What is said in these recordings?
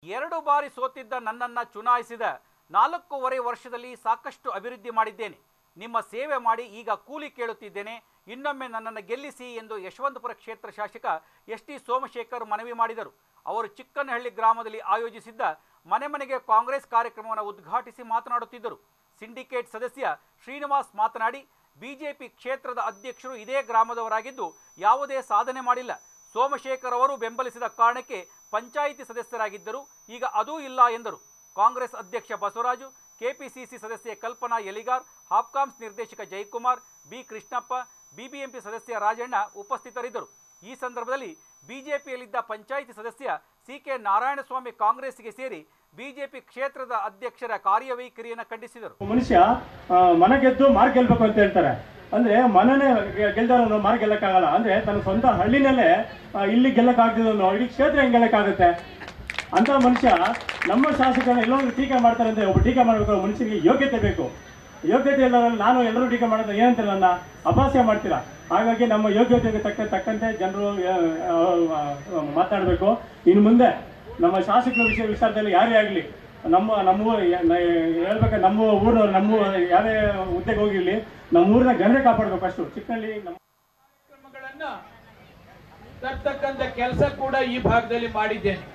ಎರಡು ಬಾರಿ ಸೋತಿದ್ದ ನನ್ನನ್ನ ಚುನಾಯಿಸಿದ ನಾಲ್ಕೂವರೆ ವರ್ಷದಲ್ಲಿ ಸಾಕಷ್ಟು ಅಭಿವೃದ್ಧಿ ಮಾಡಿದ್ದೇನೆ ನಿಮ್ಮ ಸೇವೆ ಮಾಡಿ ಈಗ ಕೂಲಿ ಕೇಳುತ್ತಿದ್ದೇನೆ ಇನ್ನೊಮ್ಮೆ ನನ್ನನ್ನು ಗೆಲ್ಲಿಸಿ ಎಂದು ಯಶವಂತಪುರ ಕ್ಷೇತ್ರ ಶಾಸಕ ಎಸ್ ಟಿ ಸೋಮಶೇಖರ್ ಮನವಿ ಮಾಡಿದರು ಅವರು ಚಿಕ್ಕನಹಳ್ಳಿ ಗ್ರಾಮದಲ್ಲಿ ಆಯೋಜಿಸಿದ್ದ ಮನೆ ಮನೆಗೆ ಕಾಂಗ್ರೆಸ್ ಕಾರ್ಯಕ್ರಮವನ್ನು ಉದ್ಘಾಟಿಸಿ ಮಾತನಾಡುತ್ತಿದ್ದರು ಸಿಂಡಿಕೇಟ್ ಸದಸ್ಯ ಶ್ರೀನಿವಾಸ್ ಮಾತನಾಡಿ ಬಿಜೆಪಿ ಕ್ಷೇತ್ರದ ಅಧ್ಯಕ್ಷರು ಇದೇ ಗ್ರಾಮದವರಾಗಿದ್ದು ಯಾವುದೇ ಸಾಧನೆ ಮಾಡಿಲ್ಲ ಸೋಮಶೇಖರ್ ಅವರು ಬೆಂಬಲಿಸಿದ ಕಾರಣಕ್ಕೆ ಪಂಚಾಯಿತಿ ಸದಸ್ಯರಾಗಿದ್ದರು ಈಗ ಅದೂ ಇಲ್ಲ ಎಂದರು ಕಾಂಗ್ರೆಸ್ ಅಧ್ಯಕ್ಷ ಬಸವರಾಜು ಕೆಪಿಸಿಸಿ ಸದಸ್ಯೆ ಕಲ್ಪನಾ ಎಲಿಗಾರ್ ಹಾಪ್ಕಾಮ್ಸ್ ನಿರ್ದೇಶಕ ಜಯಕುಮಾರ್ ಬಿ ಕೃಷ್ಣಪ್ಪ ಬಿಬಿಎಂಪಿ ಸದಸ್ಯ ರಾಜಣ್ಣ ಉಪಸ್ಥಿತರಿದ್ದರು ಈ ಸಂದರ್ಭದಲ್ಲಿ ಬಿಜೆಪಿಯಲ್ಲಿದ್ದ ಪಂಚಾಯಿತಿ ಸದಸ್ಯ ಸಿ ಕೆ ನಾರಾಯಣಸ್ವಾಮಿ ಕಾಂಗ್ರೆಸ್ಗೆ ಸೇರಿ ಬಿಜೆಪಿ ಕ್ಷೇತ್ರದ ಅಧ್ಯಕ್ಷರ ಕಾರ್ಯವೈಖರಿಯನ್ನು ಖಂಡಿಸಿದರು ಮನುಷ್ಯ ಆ, ಮನ ಗೆದ್ದು ಮಾರ್ ಗೆಲ್ಬೇಕು ಅಂತ ಹೇಳ್ತಾರೆ ಅಂದ್ರೆ ಮನನೇ ಗೆಲ್ದವನು ಮಾರ್ ಗೆಲ್ಲಕ್ಕಾಗಲ್ಲ ಅಂದ್ರೆ ತನ್ನ ಸ್ವಂತ ಹಳ್ಳಿನಲ್ಲೇ ಆ, ಇಲ್ಲಿ ಗೆಲ್ಲಕ್ಕಾಗ್ದಿದ್ದವನು ಇಡೀ ಕ್ಷೇತ್ರ ಹೆಂಗ್ ಗೆಲ್ಲಕ್ಕಾಗುತ್ತೆ ಅಂತ ಮನುಷ್ಯ ನಮ್ಮ ಶಾಸಕರನ್ನ ಎಲ್ಲೋ ಒಂದು ಟೀಕೆ ಮಾಡ್ತಾರೆ ಅಂದ್ರೆ ಒಬ್ಬ ಟೀಕೆ ಮಾಡಬೇಕು ಮನುಷ್ಯನಿಗೆ ಯೋಗ್ಯತೆ ಬೇಕು ಯೋಗ್ಯತೆ ಇಲ್ಲದ್ರಲ್ಲಿ ನಾನು ಎಲ್ಲರೂ ಟೀಕೆ ಮಾಡೋದು ಏನಂತ ನನ್ನ ಅಭಾಸ್ಯ ಮಾಡ್ತೀರಾ ಹಾಗಾಗಿ ನಮ್ಮ ಯೋಗ್ಯತೆಗೆ ತಕ್ಕ ತಕ್ಕಂತೆ ಜನರು ಮಾತಾಡಬೇಕು ಇನ್ನು ಮುಂದೆ ನಮ್ಮ ಶಾಸಕರ ವಿಷಯ ವಿಚಾರದಲ್ಲಿ ಯಾರೇ ಆಗಲಿ ನಮ್ಮ ನಮ್ಮ ಊ- ಯ- ನ- ಹೇಳ್ಬೇಕಾದ್ರೆ ನಮ್ಮ ಊರು ನಮ್ಮ ಯಾರೇ ಹುದ್ದೆಗೆ ಹೋಗಿರ್ಲಿ ನಮ್ಮ ಊರಿನ ಗಂಡ ಕಾಪಾಡ್ಬೇಕು ಅಷ್ಟು ಚಿಕ್ಕಳ್ಳಿ ನಮ್ಮ ಕಾರ್ಯಕ್ರಮಗಳನ್ನ ತರ್ತಕ್ಕಂಥ ಕೆಲಸ ಕೂಡ ಈ ಭಾಗದಲ್ಲಿ ಮಾಡಿದ್ದೇನೆ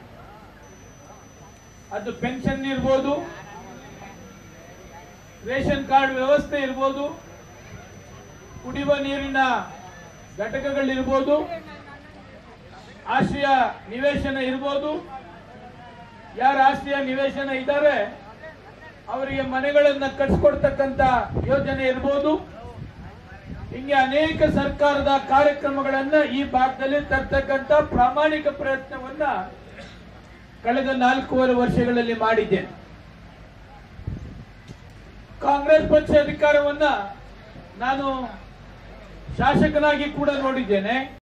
ಅದು ಪೆನ್ಷನ್ ಇರ್ಬೋದು ರೇಷನ್ ಕಾರ್ಡ್ ವ್ಯವಸ್ಥೆ ಇರ್ಬೋದು ಕುಡಿಯುವ ನೀರಿನ ಘಟಕಗಳಿರ್ಬೋದು ಆಶ್ರಯ ನಿವೇಶನ ಇರ್ಬೋದು ಯಾರ ಆಶ್ರಯ ನಿವೇಶನ ಇದ್ದಾರೆ ಅವರಿಗೆ ಮನೆಗಳನ್ನ ಕಟ್ಸ್ಕೊಡ್ತಕ್ಕಂತ ಯೋಜನೆ ಇರ್ಬೋದು ಹಿಂಗೆ ಅನೇಕ ಸರ್ಕಾರದ ಕಾರ್ಯಕ್ರಮಗಳನ್ನ ಈ ಭಾಗದಲ್ಲಿ ತರ್ತಕ್ಕಂತ ಪ್ರಾಮಾಣಿಕ ಪ್ರಯತ್ನವನ್ನ ಕಳೆದ ನಾಲ್ಕೂವರೆ ವರ್ಷಗಳಲ್ಲಿ ಮಾಡಿದ್ದೇನೆ ಕಾಂಗ್ರೆಸ್ ಪಕ್ಷ ಅಧಿಕಾರವನ್ನ ನಾನು ಶಾಸಕನಾಗಿ ಕೂಡ ನೋಡಿದ್ದೇನೆ